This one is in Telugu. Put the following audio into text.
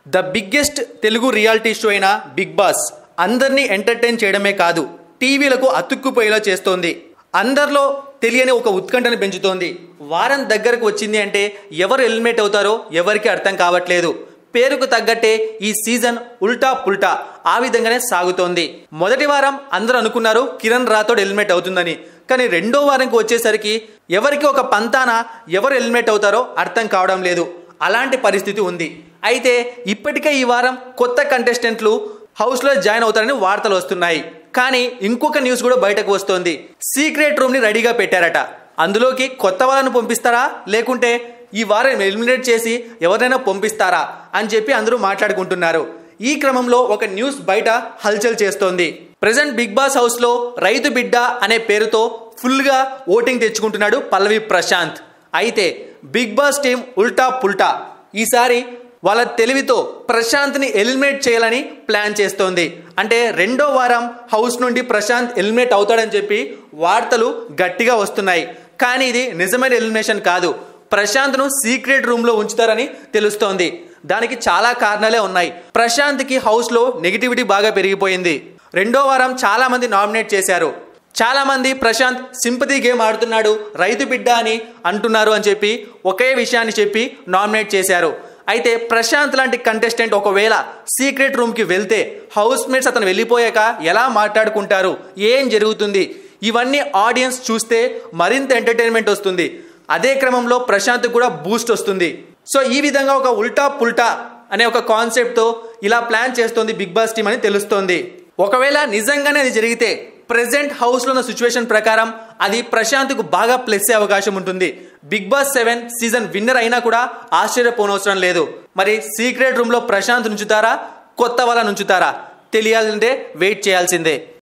ద బిగ్గెస్ట్ తెలుగు రియాలిటీ షో అయిన బిగ్ బాస్ అందరినీ ఎంటర్టైన్ చేయడమే కాదు టీవీలకు అతుక్కుపోయేలా చేస్తోంది అందరిలో తెలియని ఒక ఉత్కంఠను పెంచుతోంది వారం దగ్గరకు వచ్చింది అంటే ఎవరు ఎలిమినేట్ అవుతారో ఎవరికి అర్థం కావట్లేదు పేరుకు తగ్గట్టే ఈ సీజన్ ఉల్టా పుల్టా ఆ విధంగానే సాగుతోంది మొదటి వారం అందరూ అనుకున్నారు కిరణ్ రాథోడ్ ఎలిమినేట్ అవుతుందని కానీ రెండో వారంకి వచ్చేసరికి ఎవరికి ఒక పంతాన ఎవరు ఎలిమినేట్ అవుతారో అర్థం కావడం లేదు అలాంటి పరిస్థితి ఉంది అయితే ఇప్పటికే ఈ వారం కొత్త కంటెస్టెంట్లు హౌస్లో జాయిన్ అవుతారని వార్తలు వస్తున్నాయి కానీ ఇంకొక న్యూస్ కూడా బయటకు వస్తోంది సీక్రెట్ రూమ్ని రెడీగా పెట్టారట అందులోకి కొత్త వాళ్ళను పంపిస్తారా లేకుంటే ఈ వారం ఎలిమినేట్ చేసి ఎవరైనా పంపిస్తారా అని చెప్పి అందరూ మాట్లాడుకుంటున్నారు ఈ క్రమంలో ఒక న్యూస్ బయట హల్చల్ చేస్తోంది ప్రజెంట్ బిగ్ బాస్ హౌస్ లో రైతు బిడ్డ అనే పేరుతో ఫుల్ గా ఓటింగ్ తెచ్చుకుంటున్నాడు పల్లవి ప్రశాంత్ అయితే బిగ్ బాస్ టీం ఉల్టా పుల్టా ఈసారి వాళ్ళ తెలివితో ప్రశాంత్ని ఎలిమినేట్ చేయాలని ప్లాన్ చేస్తోంది అంటే రెండో వారం హౌస్ నుండి ప్రశాంత్ ఎలిమినేట్ అవుతాడని చెప్పి వార్తలు గట్టిగా వస్తున్నాయి కానీ ఇది నిజమైన ఎలిమినేషన్ కాదు ప్రశాంత్ను సీక్రెట్ రూమ్లో ఉంచుతారని తెలుస్తోంది దానికి చాలా కారణాలే ఉన్నాయి ప్రశాంత్కి హౌస్లో నెగిటివిటీ బాగా పెరిగిపోయింది రెండో వారం చాలా మంది నామినేట్ చేశారు చాలా మంది ప్రశాంత్ సింపతి గేమ్ ఆడుతున్నాడు రైతు బిడ్డ అని అంటున్నారు అని చెప్పి ఒకే విషయాన్ని చెప్పి నామినేట్ చేశారు అయితే ప్రశాంత్ లాంటి కంటెస్టెంట్ ఒకవేళ సీక్రెట్ రూమ్కి వెళ్తే హౌస్ మేట్స్ అతను వెళ్ళిపోయాక ఎలా మాట్లాడుకుంటారు ఏం జరుగుతుంది ఇవన్నీ ఆడియన్స్ చూస్తే మరింత ఎంటర్టైన్మెంట్ వస్తుంది అదే క్రమంలో ప్రశాంత్ కూడా బూస్ట్ వస్తుంది సో ఈ విధంగా ఒక ఉల్టా పుల్టా అనే ఒక కాన్సెప్ట్తో ఇలా ప్లాన్ చేస్తోంది బిగ్ బాస్ టీం అని తెలుస్తోంది ఒకవేళ నిజంగానే అది జరిగితే ప్రెసెంట్ హౌస్లో ఉన్న సిచ్యువేషన్ ప్రకారం అది ప్రశాంత్కు బాగా ప్లస్ అవకాశం ఉంటుంది big boss seven season winner అయినా కూడా ఆశ్చర్యపోనవసరం లేదు మరి సీక్రెట్ రూమ్లో ప్రశాంత్ నుంచుతారా కొత్త వాళ్ళ నుంచుతారా తెలియాలంటే వెయిట్ చేయాల్సిందే